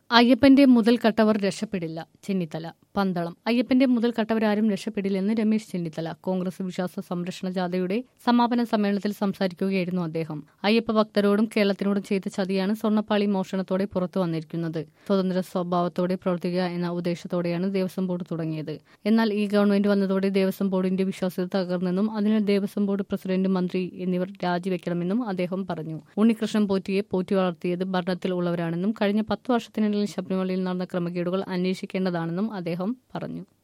അയ്യപ്പന്റെ മുതൽ കട്ടവർ രക്ഷപ്പെടില്ല ചെന്നിത്തല പന്തളം അയ്യപ്പന്റെ മുതൽ കട്ടവരാരും രക്ഷപ്പെടില്ലെന്ന് രമേശ് ചെന്നിത്തല കോൺഗ്രസ് വിശ്വാസ സംരക്ഷണ ജാഥയുടെ സമാപന സമ്മേളനത്തിൽ സംസാരിക്കുകയായിരുന്നു അദ്ദേഹം അയ്യപ്പ ഭക്തരോടും കേരളത്തിനോടും ചെയ്ത ചതിയാണ് സ്വർണ്ണപ്പാളി മോഷണത്തോടെ പുറത്തു വന്നിരിക്കുന്നത് സ്വതന്ത്ര സ്വഭാവത്തോടെ പ്രവർത്തിക്കുക എന്ന ഉദ്ദേശത്തോടെയാണ് ദേവസ്വം ബോർഡ് തുടങ്ങിയത് എന്നാൽ ഈ ഗവൺമെന്റ് വന്നതോടെ ദേവസ്വം ബോർഡിന്റെ വിശ്വാസ്യത തകർന്നെന്നും അതിനാൽ ദേവസ്വം ബോർഡ് പ്രസിഡന്റ് മന്ത്രി എന്നിവർ രാജിവെക്കണമെന്നും അദ്ദേഹം പറഞ്ഞു ഉണ്ണികൃഷ്ണൻ പോറ്റിയെ പോറ്റി വളർത്തിയത് ഭരണത്തിൽ ഉള്ളവരാണെന്നും കഴിഞ്ഞ പത്ത് വർഷത്തിനിടയിൽ ശബരിമലയിൽ നടന്ന ക്രമക്കേടുകൾ അന്വേഷിക്കേണ്ടതാണെന്നും അദ്ദേഹം പറഞ്ഞു